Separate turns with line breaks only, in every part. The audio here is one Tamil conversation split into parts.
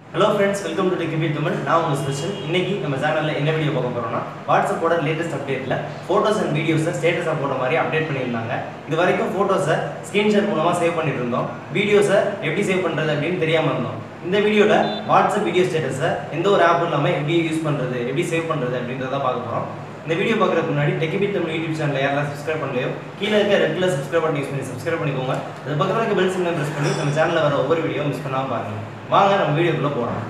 ஹலோ ஃப்ரெண்ட்ஸ் வெல்கம் டு டெக்கிபி தமிழ் நான் உங்கள் ஸ்பெஷல் இன்னைக்கு நம்ம சேனலில் என்ன வீடியோ பார்க்க போகிறோம்னா வாட்ஸ்அப்போட லேட்டஸ்ட் அப்டேட்டில் ஃபோட்டோஸ் அண்ட் வீடியோஸை ஸ்டேட்டஸாக போட்ட மாதிரி அப்டேட் பண்ணியிருந்தாங்க இது வரைக்கும் ஃபோட்டோஸை ஸ்க்ரீன்ஷாட் மூலமாக சேவ் பண்ணிட்டு இருந்தோம் வீடியோஸை எப்படி சேவ் பண்ணுறது அப்படின்னு தெரியாமல் இருந்தோம் இந்த வீடியோவில் வாட்ஸ்அப் வீடியோ ஸ்டேட்டஸை எந்த ஒரு ஆப் இல்லாமல் எப்படி யூஸ் பண்ணுறது எப்படி சேவ் பண்ணுறது அப்படின்றத பார்க்க போகிறோம் இந்த வீடியோ பார்க்குறதுக்கு முன்னாடி டெக்கிபி தமிழ் யூடியூப் சேனல் யாரெல்லாம் சப்ஸ்கிரைப் பண்ணலையோ கீழே இருக்க ரெட் கலர் சப்ஸ்கிரைப் பண்ணி யூஸ் பண்ணி சப்ஸ்கிரைப் பண்ணிக்கோங்க அது பக்கத்தில் இருக்க பெல் சிம்லை ப்ரெஸ் பண்ணி நம்ம சேனலில் வர ஒவ்வொரு வீடியோ மிஸ் பண்ணாமல் பாருங்கள் வாங்க நம்ம வீடியோக்குள்ளே போகலாம்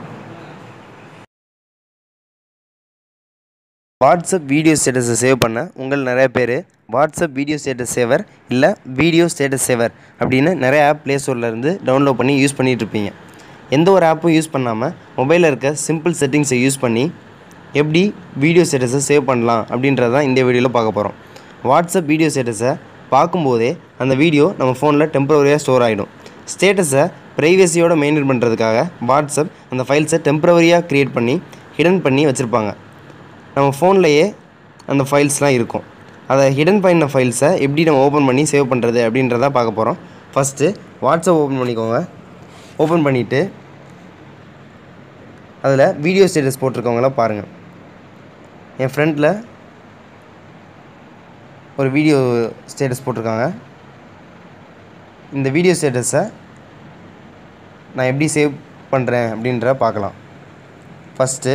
வாட்ஸ்அப் வீடியோ ஸ்டேட்டஸை சேவ் பண்ண உங்கள் நிறைய பேர் வாட்ஸ்அப் வீடியோ ஸ்டேட்டஸ் சேவர் இல்லை வீடியோ ஸ்டேட்டஸ் சேவர் அப்படின்னு நிறைய ஆப் ப்ளே இருந்து டவுன்லோட் பண்ணி யூஸ் பண்ணிட்டு இருப்பீங்க எந்த ஒரு ஆப்பும் யூஸ் பண்ணாமல் மொபைலில் இருக்க சிம்பிள் செட்டிங்ஸை யூஸ் பண்ணி எப்படி வீடியோ ஸ்டேட்டஸை சேவ் பண்ணலாம் அப்படின்றத தான் இந்த வீடியோவில் பார்க்க போகிறோம் வாட்ஸ்அப் வீடியோ ஸ்டேட்டஸை பார்க்கும்போதே அந்த வீடியோ நம்ம ஃபோனில் டெம்பரவரியாக ஸ்டோர் ஆகிடும் ஸ்டேட்டஸை ப்ரைவசியோட மெயின்டைன் பண்ணுறதுக்காக வாட்ஸ்அப் அந்த ஃபைல்ஸை டெம்பரவரியாக க்ரியேட் பண்ணி ஹிடன் பண்ணி வச்சுருப்பாங்க நம்ம ஃபோன்லேயே அந்த ஃபைல்ஸ்லாம் இருக்கும் அதை ஹிடன் பண்ண ஃபைல்ஸை எப்படி நம்ம ஓப்பன் பண்ணி சேவ் பண்ணுறது அப்படின்றத பார்க்க போகிறோம் ஃபஸ்ட்டு வாட்ஸ்அப் ஓப்பன் பண்ணிக்கோங்க ஓப்பன் பண்ணிவிட்டு அதில் வீடியோ ஸ்டேட்டஸ் போட்டிருக்கவங்கள பாருங்கள் என் ஃப்ரெண்டில் ஒரு வீடியோ ஸ்டேட்டஸ் போட்டிருக்காங்க இந்த வீடியோ ஸ்டேட்டஸை நான் எப்படி சேவ் பண்ணுறேன் அப்படின்ற பார்க்கலாம் ஃபஸ்ட்டு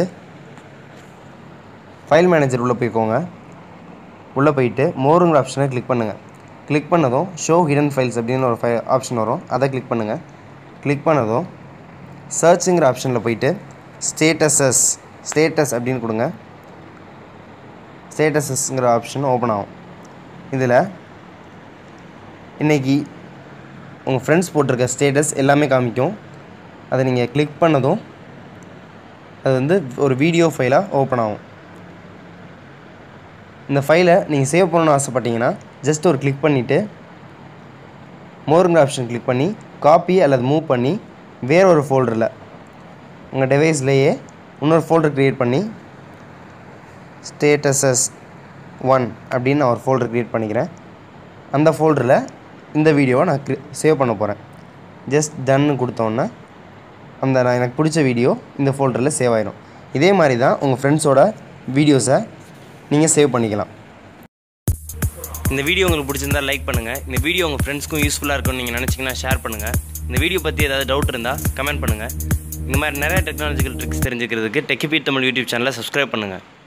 ஃபைல் மேனேஜர் உள்ளே போய்க்கோங்க உள்ளே போயிட்டு மோருங்கிற ஆப்ஷனை கிளிக் பண்ணுங்கள் கிளிக் பண்ணதும் ஷோ ஹிடன் ஃபைல்ஸ் அப்படின்னு ஒரு ஃபை ஆப்ஷன் வரும் அதை கிளிக் பண்ணுங்கள் கிளிக் பண்ணதும் சர்ச்சுங்கிற ஆப்ஷனில் போயிட்டு ஸ்டேட்டஸஸ் ஸ்டேட்டஸ் அப்படின்னு கொடுங்க ஸ்டேட்டஸஸ்ங்கிற ஆப்ஷன் ஓப்பன் ஆகும் இதில் இன்றைக்கி உங்கள் ஃப்ரெண்ட்ஸ் போட்டிருக்க ஸ்டேட்டஸ் எல்லாமே காமிக்கும் அதை நீங்கள் கிளிக் பண்ணதும் அது வந்து ஒரு வீடியோ ஃபைலாக ஓப்பன் ஆகும் இந்த ஃபைலை நீங்கள் சேவ் பண்ணணும்னு ஆசைப்பட்டீங்கன்னா ஜஸ்ட் ஒரு கிளிக் பண்ணிவிட்டு மோருங்கிற ஆப்ஷன் கிளிக் பண்ணி காப்பி அல்லது மூவ் பண்ணி வேற ஒரு ஃபோல்டரில் உங்கள் டிவைஸ்லேயே இன்னொரு ஃபோல்டர் க்ரியேட் பண்ணி ஸ்டேட்டஸஸ் ஒன் அப்படின்னு நான் ஒரு ஃபோல்டர் க்ரியேட் பண்ணிக்கிறேன் அந்த ஃபோல்டரில் இந்த வீடியோவை நான் சேவ் பண்ண போகிறேன் ஜஸ்ட் டன்னு கொடுத்தோன்னே அந்த நான் எனக்கு பிடிச்ச வீடியோ இந்த ஃபோல்டரில் சேவ் ஆயிடும் இதே மாதிரி தான் உங்கள் ஃப்ரெண்ட்ஸோட வீடியோஸை நீங்கள் சேவ் பண்ணிக்கலாம்
இந்த வீடியோ உங்களுக்கு பிடிச்சிருந்தா லைக் பண்ணுங்கள் இந்த வீடியோ உங்கள் ஃப்ரெண்ட்ஸ்க்கும் யூஸ்ஃபுல்லாக இருக்கும்னு நீங்கள் நினச்சிங்கன்னா ஷேர் பண்ணுங்கள் இந்த வீடியோ பற்றி ஏதாவது டவுட் இருந்தால் கமெண்ட் பண்ணுங்கள் இந்த மாதிரி நிறைய டெக்னாலஜிக்கல் ட்ரிக்ஸ் தெரிஞ்சுக்கிறதுக்கு டெக்கிபி தமிழ் யூடியூப் சேனலை சப்ஸ்கிரைப் பண்ணுங்கள்